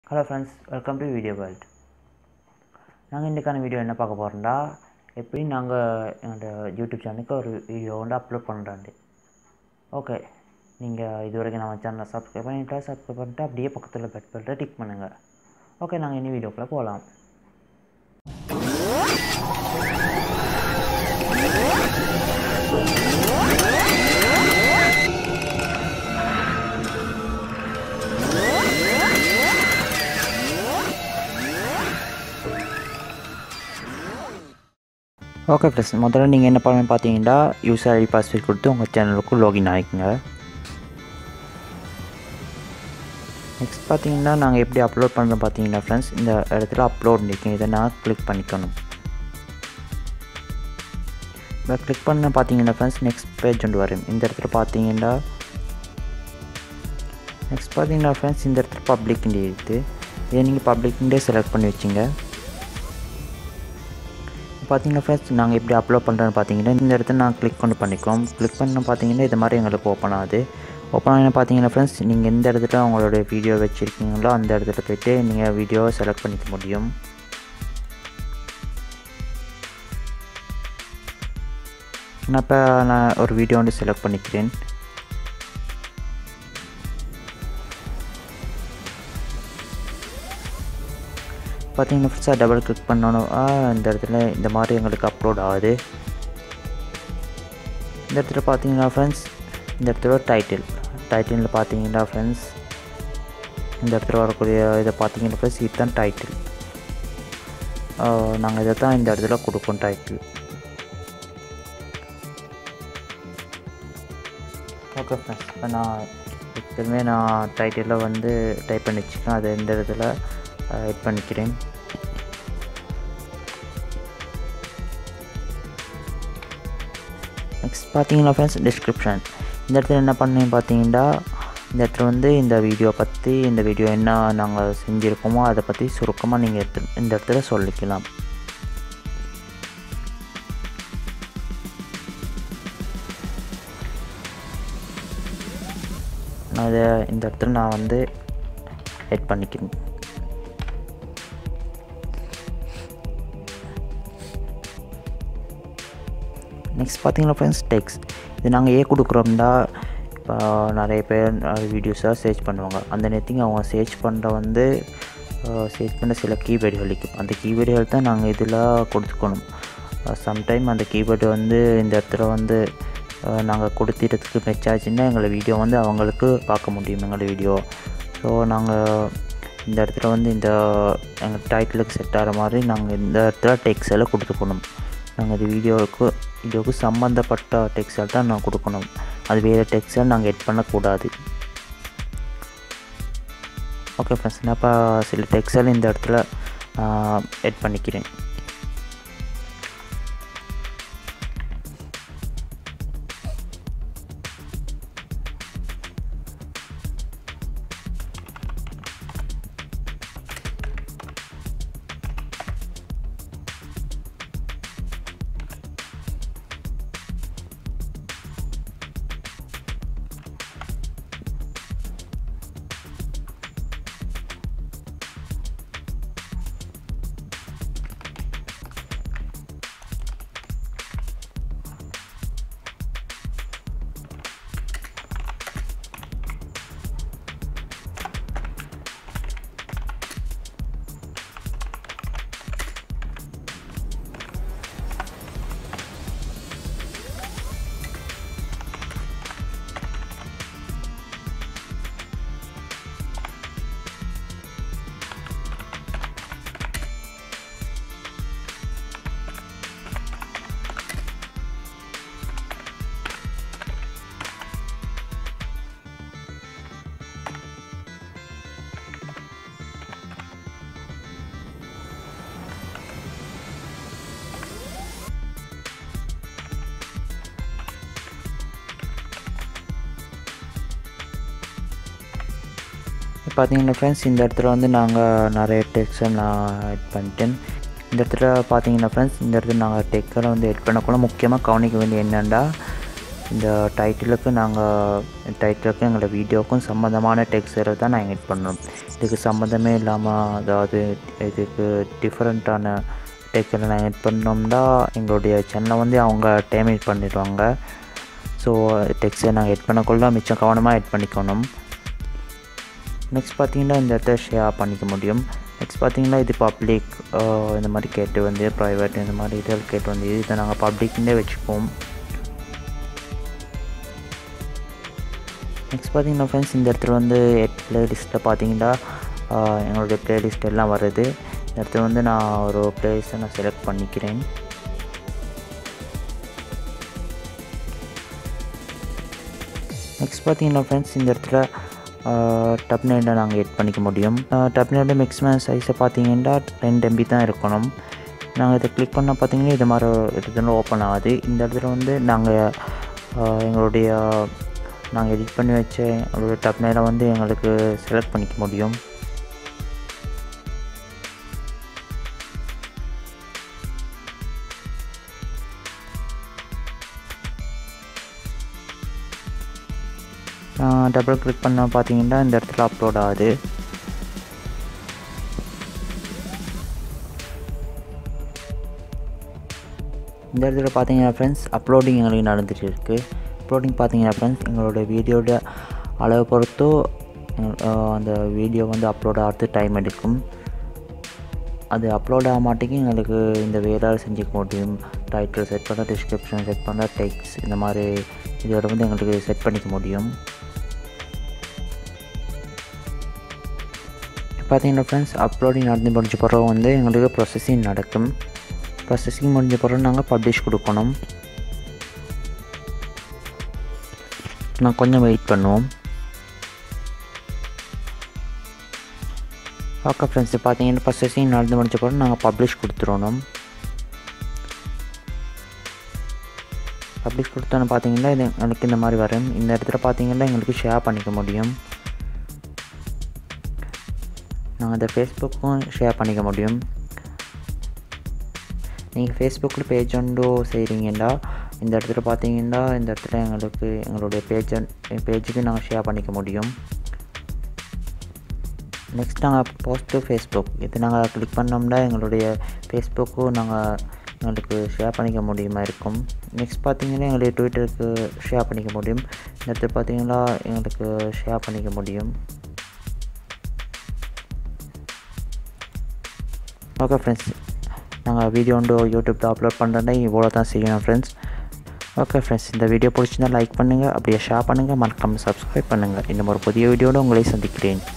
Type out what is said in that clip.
hello friends welcome to video world நாங்கள் இன்றைக்கான video என்ன பார்க்க போகிறோம்டா எப்படி நாங்கள் எங்களோட யூடியூப் சேனலுக்கு ஒரு வீடியோ வந்து அப்லோட் பண்ணுறாண்டு ஓகே நீங்கள் இது வரைக்கும் நம்ம சேனலை சப்ஸ்கிரைப் பண்ணிட்டா சப்ஸ்கிரைப் பண்ணிட்டு அப்படியே பக்கத்தில் பெட் பெல்ட்டை டிக் பண்ணுங்கள் ஓகே நாங்கள் இனி வீடியோக்குள்ளே போகலாம் ஓகே ஃப்ரெண்ட்ஸ் முதல்ல நீங்கள் என்ன பண்ணணும் பார்த்தீங்கன்னா யூசர் ஐடி பாஸ்வேர்ட் கொடுத்து உங்கள் சேனலுக்கு லாகின் ஆகிக்குங்க நெக்ஸ்ட் பார்த்தீங்கன்னா நாங்கள் எப்படி அப்லோட் பண்ணுறோம் பார்த்தீங்கன்னா ஃப்ரெண்ட்ஸ் இந்த இடத்துல அப்லோட் நிற்கும் இதை நான் கிளிக் பண்ணிக்கணும் இப்போ கிளிக் பண்ண பார்த்தீங்கன்னா ஃப்ரெண்ட்ஸ் நெக்ஸ்ட் பேஜ் ஒன்று வரும் இந்த இடத்துல பார்த்தீங்கன்னா நெக்ஸ்ட் பார்த்தீங்கன்னா ஃப்ரெண்ட்ஸ் இந்த இடத்துல பப்ளிக் இண்டியா இருக்குது இதை நீங்கள் பப்ளிக் இண்டியா செலக்ட் பண்ணி வச்சுங்க பார்த்தீங்கன்னா ஃப்ரெண்ட்ஸ் நாங்கள் எப்படி அப்லோட் பண்ணுறோன்னு பார்த்தீங்கன்னா இந்த இடத்துல நான் கிளிக் கொண்டு பண்ணிக்கோம் கிளிக் பண்ண பார்த்தீங்கன்னா இது மாதிரி எங்களுக்கு ஓப்பன் ஆகுது ஓப்பன் ஆகின பார்த்தீங்கன்னா ஃப்ரெண்ட்ஸ் நீங்கள் எந்த இடத்துல உங்களோட வீடியோ வச்சுருக்கீங்களோ அந்த இடத்துல போய்ட்டு நீங்கள் வீடியோவை செலக்ட் பண்ணிக்க முடியும் நான் இப்போ நான் ஒரு வீடியோ வந்து செலக்ட் பண்ணிக்கிறேன் பார்த்தீங்கன்னா ஃப்ரெண்ட்ஸாக டபுள் கிளிக் பண்ணணும் இந்த இடத்துல இந்த மாதிரி எங்களுக்கு அப்லோட் ஆகுது இந்த இடத்துல பார்த்தீங்கன்னா ஃப்ரெண்ட்ஸ் இந்த இடத்துல டைட்டில் டைட்டிலில் பார்த்தீங்கன்னா ஃப்ரெண்ட்ஸ் இந்த இடத்துல வரக்கூடிய இதை பார்த்தீங்கன்னா ஃப்ரெண்ட்ஸ் இதுதான் டைட்டில் நாங்கள் இதை தான் இந்த இடத்துல கொடுப்போம் டைட்டில் ஓகே ஃப்ரெண்ட்ஸ் இப்போ நான் எப்பவுமே நான் டைட்டிலில் வந்து டைப் பண்ணி வச்சுக்கேன் அதை இந்த இடத்துல எட் பண்ணிக்கிறேன் நெக்ஸ்ட் பார்த்தீங்கன்னா ஃப்ரெண்ட்ஸ் டிஸ்கிரிப்ஷன் இந்த இடத்துல என்ன பண்ணேன் பார்த்தீங்கன்னா இந்த இடத்துல வந்து இந்த வீடியோ பற்றி இந்த வீடியோ என்ன நாங்கள் செஞ்சுருக்கோமோ அதை பற்றி சுருக்கமாக நீங்கள் எடுத்து இந்த இடத்துல சொல்லிக்கலாம் நான் இதை இந்த இடத்துல நான் வந்து எட் பண்ணிக்கிறேன் நெக்ஸ்ட் பார்த்தீங்கன்னா ஃப்ரெண்ட்ஸ் டெக்ஸ் இது நாங்கள் ஏன் கொடுக்குறோம்னா இப்போ நிறைய பேர் வீடியோஸாக சர்ச் பண்ணுவாங்க அந்த நேரத்துக்கு அவங்க சர்ச் பண்ணுற வந்து சர்ச் பண்ண சில கீவேர்டுகள் இருக்கும் அந்த கீவேர்டுகள் தான் நாங்கள் இதில் கொடுத்துக்கணும் சம்டைம் அந்த கீவேர்டு வந்து இந்த இடத்துல வந்து நாங்கள் கொடுத்துட்டதுக்கு மெச்சாச்சுன்னா எங்களை வீடியோ வந்து அவங்களுக்கு பார்க்க முடியும் எங்களோட வீடியோ ஸோ நாங்கள் இந்த இடத்துல வந்து இந்த எங்கள் டைட்டிலுக்கு செட் ஆகிற மாதிரி நாங்கள் இந்த இடத்துல டெக்ஸ் எல்லாம் கொடுத்துக்கணும் நாங்கள் அது வீடியோவுக்கு வீடியோவுக்கு சம்மந்தப்பட்ட டெக்ஸ்டைல் தான் நான் கொடுக்கணும் அது வேறு டெக்ஸ்டைல் நாங்கள் எட் பண்ணக்கூடாது ஓகே ஃப்ரெண்ட்ஸ் நான் இப்போ சில டெக்ஸ்டைல் இந்த இடத்துல எட் பண்ணிக்கிறேன் பார்த்தீங்கன்னா ஃப்ரெண்ட்ஸ் இந்த இடத்துல வந்து நாங்கள் நிறைய டெக்ஸ்ட்டை நான் எட் பண்ணிட்டேன் இந்த இடத்துல பார்த்தீங்கன்னா ஃப்ரெண்ட்ஸ் இந்த இடத்துல நாங்கள் டெக்கரை வந்து எட் பண்ணக்குள்ள முக்கியமாக கவனிக்க வேண்டிய என்னென்னா இந்த டைட்டிலுக்கு நாங்கள் டைட்டிலுக்கு எங்களோட வீடியோக்கும் சம்மந்தமான டெக்ஸ்டரை தான் நாங்கள் எடிட் பண்ணணும் இதுக்கு சம்மந்தமே இல்லாமல் அதாவது இதுக்கு டிஃப்ரெண்ட்டான டெக்ஸ்டரை நாங்கள் எடிட் பண்ணோம்னா எங்களுடைய சேனலை வந்து அவங்க டேமேஜ் பண்ணிடுவாங்க ஸோ டெக்ஸ்டை நாங்கள் எட் பண்ணக்குள்ள மிச்சம் கவனமாக எட் பண்ணிக்கணும் நெக்ஸ்ட் பார்த்தீங்கன்னா இந்த இடத்த ஷேர் பண்ணிக்க முடியும் நெக்ஸ்ட் பார்த்தீங்கன்னா இது பப்ளிக் இந்த மாதிரி கேட்டு வந்து ப்ரைவேட் இந்த மாதிரி இதில் கேட்டு வந்து இதை நாங்கள் பப்ளிக்னே வச்சுப்போம் நெக்ஸ்ட் பார்த்தீங்கன்னா ஃப்ரெண்ட்ஸ் இந்த இடத்துல வந்து ப்ளேலிஸ்ட்டில் பார்த்தீங்கன்னா எங்களுடைய ப்ளேலிஸ்ட் எல்லாம் வருது இந்த இடத்துல வந்து நான் ஒரு ப்ளேலிஸ்ட்டை நான் செலக்ட் பண்ணிக்கிறேன் நெக்ஸ்ட் பார்த்தீங்கன்னா ஃப்ரெண்ட்ஸ் இந்த இடத்துல டப்னெட்டை நாங்கள் எட் பண்ணிக்க முடியும் டப்னெட்டு மேக்ஸிமம் சைஸை பார்த்தீங்கன்னா ரெண்டு எம்பி தான் இருக்கணும் நாங்கள் இதை கிளிக் பண்ணால் பார்த்தீங்கன்னா இது மாதிரி இடத்துல ஓப்பன் ஆகுது இந்த இடத்துல வந்து நாங்கள் எங்களுடைய நாங்கள் எடிட் பண்ணி வச்ச எங்களுடைய டப்னெட்டை வந்து எங்களுக்கு செலக்ட் பண்ணிக்க முடியும் டபுள் கிளிக் பண்ண பார்த்தீங்கன்னா இந்த இடத்துல அப்லோட் ஆகுது இந்த இடத்துல பார்த்தீங்கன்னா ஃப்ரெண்ட்ஸ் அப்லோடிங் எங்களுக்கு நடந்துட்டு இருக்குது அப்லோடிங் பார்த்தீங்கன்னா ஃப்ரெண்ட்ஸ் எங்களோட வீடியோட அளவு பொறுத்தோ அந்த வீடியோ வந்து அப்லோட் ஆகிறது டைம் எடுக்கும் அது அப்லோட் ஆக மாட்டேங்க எங்களுக்கு இந்த வேலை செஞ்சுக்க முடியும் டைட்டில் செட் பண்ண டிஸ்கிரிப்ஷன் செட் பண்ண டெக்ஸ் இந்த மாதிரி இதோட வந்து எங்களுக்கு செட் பண்ணிக்க முடியும் பார்த்தீங்கன்னா ஃப்ரெண்ட்ஸ் அப்லோடிங் நடந்து முடிஞ்ச பிறகு வந்து எங்களுக்கு ப்ரொசஸிங் நடக்கும் ப்ரொசஸிங் முடிஞ்ச பிறகு நாங்கள் பப்ளிஷ் கொடுக்கணும் நான் கொஞ்சம் வெயிட் பண்ணுவோம் ஓகே ஃப்ரெண்ட்ஸ் பார்த்தீங்கன்னா ப்ரொசஸிங் நடந்து முடிஞ்ச பிறகு நாங்கள் பப்ளிஷ் கொடுத்துடணும் பப்ளிஷ் கொடுத்தோன்னு பார்த்தீங்கன்னா இது எனக்கு இந்த மாதிரி வரும் இந்த இடத்துல பார்த்தீங்கன்னா எங்களுக்கு ஷேர் பண்ணிக்க முடியும் நாங்கள் அதை ஃபேஸ்புக்கும் ஷேர் பண்ணிக்க முடியும் நீங்கள் ஃபேஸ்புக்கில் பேஜ் ஒன்று செய்கிறீங்கன்னா இந்த இடத்துல பார்த்தீங்கன்னா இந்த இடத்துல எங்களுக்கு எங்களுடைய பேஜ் பேஜுக்கு நாங்கள் ஷேர் பண்ணிக்க முடியும் நெக்ஸ்ட் நாங்கள் போஸ்ட்டு ஃபேஸ்புக் இது நாங்கள் கிளிக் பண்ணோம்னா எங்களுடைய ஃபேஸ்புக்கும் நாங்கள் எங்களுக்கு ஷேர் பண்ணிக்க முடியுமா இருக்கும் நெக்ஸ்ட் பார்த்தீங்கன்னா எங்களுடைய ட்விட்டருக்கு ஷேர் பண்ணிக்க முடியும் இந்த இடத்துல பார்த்தீங்கன்னா எங்களுக்கு ஷேர் பண்ணிக்க முடியும் ஓகே ஃப்ரெண்ட்ஸ் நாங்கள் வீடியோ ஒன்று யூடியூப்பில் அப்லோட் பண்ணுறேன்னா இவ்வளோ தான் செய்யணும் ஃப்ரெண்ட்ஸ் ஓகே ஃப்ரெண்ட்ஸ் இந்த வீடியோ பிடிச்சிருந்தா லைக் பண்ணுங்கள் அப்படியே ஷேர் பண்ணுங்கள் மறக்காமல் சப்ஸ்கிரைப் பண்ணுங்கள் இன்னும் ஒரு புதிய வீடியோடு உங்களை சந்திக்கிறேன்